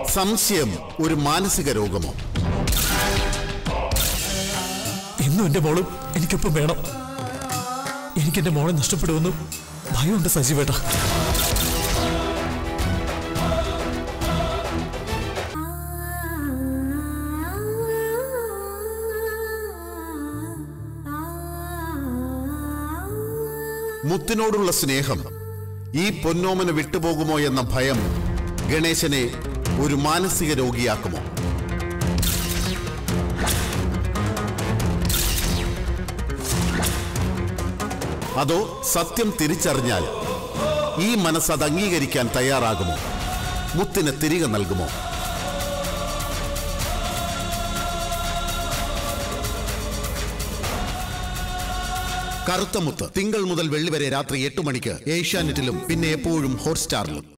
സംശയം ഒരു മാനസിക രോഗമോ ഇന്നും എന്റെ മോളും എനിക്കൊപ്പം വേണം എനിക്ക് എന്റെ മോളെ നഷ്ടപ്പെടുമെന്നും ഭയമുണ്ട് സജീവേട്ട മുത്തിനോടുള്ള സ്നേഹം ഈ പൊന്നോമന് വിട്ടുപോകുമോ എന്ന ഭയം ഗണേശനെ ഒരു മാനസിക രോഗിയാക്കുമോ അതോ സത്യം തിരിച്ചറിഞ്ഞാൽ ഈ മനസ്സ് അത് അംഗീകരിക്കാൻ തയ്യാറാകുമോ മുത്തിന് തിരികെ നൽകുമോ കറുത്ത മുത്ത് തിങ്കൾ മുതൽ വെള്ളി വരെ രാത്രി എട്ട് മണിക്ക് ഏഷ്യാനെറ്റിലും പിന്നെ എപ്പോഴും ഹോട്ട്സ്റ്റാറിലും